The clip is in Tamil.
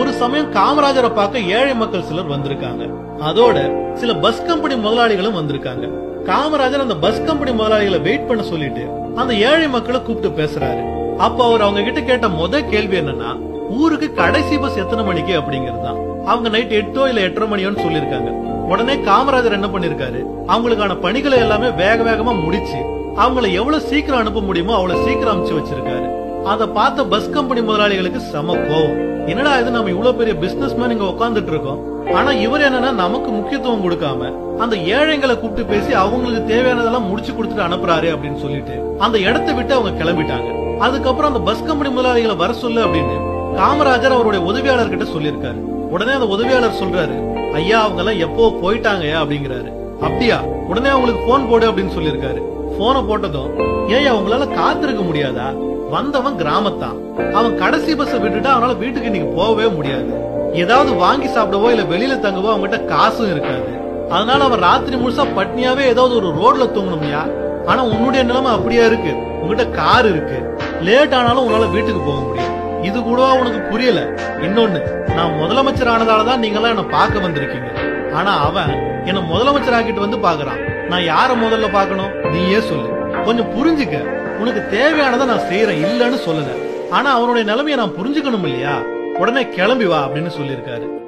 ஒரு சமயம் காமராஜரை பார்க்க ஏழை மக்கள் சிலர் வந்திருக்காங்க அதோட சில பஸ் கம்பெனி முதலாளிகளும் வந்திருக்காங்க காமராஜர் அந்த பஸ் கம்பெனி முதலாளிகளை வெயிட் பண்ண சொல்லிட்டு அந்த ஏழை மக்களை கூப்பிட்டு பேசுறாரு அப்ப அவர் அவங்க கிட்ட கேட்ட முத கேள்வி என்னன்னா ஊருக்கு கடைசி பஸ் எத்தனை மணிக்கு அப்படிங்கிறது தான் அவங்க நைட் எட்டோ இல்ல எட்டரை மணியோன்னு சொல்லிருக்காங்க உடனே காமராஜர் என்ன பண்ணிருக்காரு அவங்களுக்கான பணிகளை எல்லாமே வேக வேகமா முடிச்சு அவங்கள எவ்வளவு சீக்கிரம் அனுப்ப முடியுமோ அவ்வளவு சீக்கிரம் அனுப்பிச்சு வச்சிருக்காரு அத பார்த்த பஸ் கம்பெனி முதலாளிகளுக்கு செம கோவம் என்னடா இது நம்ம இவ்வளவு பெரிய பிசினஸ் மேன் இங்க உட்காந்துட்டு இருக்கோம் ஆனா இவர் என்னன்னா நமக்கு முக்கியத்துவம் கொடுக்காம அந்த ஏழைங்களை கூப்பிட்டு பேசி அவங்களுக்கு தேவையானதெல்லாம் முடிச்சு கொடுத்துட்டு அனுப்புறாரு அப்படின்னு சொல்லிட்டு அந்த இடத்தை விட்டு அவங்க கிளம்பிட்டாங்க அதுக்கப்புறம் அந்த பஸ் கம்பெனி முதலாளிகளை வர சொல்லு அப்படின்னு காமராஜர் அவருடைய உதவியாளர் கிட்ட சொல்லியிருக்காரு உடனே அந்த உதவியாளர் சொல்றாரு ஐயா அவங்க எல்லாம் எப்போ போயிட்டாங்க அப்படிங்கிறாரு அப்படியா உடனே அவங்களுக்கு போன் போடு அப்படின்னு சொல்லியிருக்காரு போனை போட்டதும் ஏன் அவங்களால காத்திருக்க முடியாதா வந்தவன் கிராமத்தான் அவன் கடைசி பஸ் விட்டுட்டா அவனால வீட்டுக்கு இன்னைக்கு போகவே முடியாது ஏதாவது வாங்கி சாப்பிடவோ இல்ல வெளியில தங்கவோ அவங்ககிட்ட காசும் இருக்காது அதனால அவன் ராத்திரி முழுசா பட்னியாவே ஏதாவது ஒரு ரோட்ல தூங்கணும்யா ஆனா உன்னுடைய நிலைமை அப்படியா இருக்கு உங்ககிட்ட கார் இருக்கு லேட் ஆனாலும் உன்னால வீட்டுக்கு போக முடியும் இது கூட உனக்கு புரியல இன்னொன்னு நான் முதலமைச்சர் ஆனதாலதான் நீங்க எல்லாம் என்ன பார்க்க வந்திருக்கீங்க ஆனா அவன் என்ன முதலமைச்சர் ஆக்கிட்டு வந்து பாக்குறான் நான் யார முதல்ல பார்க்கணும் நீயே சொல்லு கொஞ்சம் புரிஞ்சுக்க உனக்கு தேவையானதை நான் செய்யறேன் இல்லன்னு சொல்லல ஆனா அவனுடைய நிலைமையை நான் புரிஞ்சுக்கணும் இல்லையா உடனே கிளம்பி வா அப்படின்னு சொல்லியிருக்காரு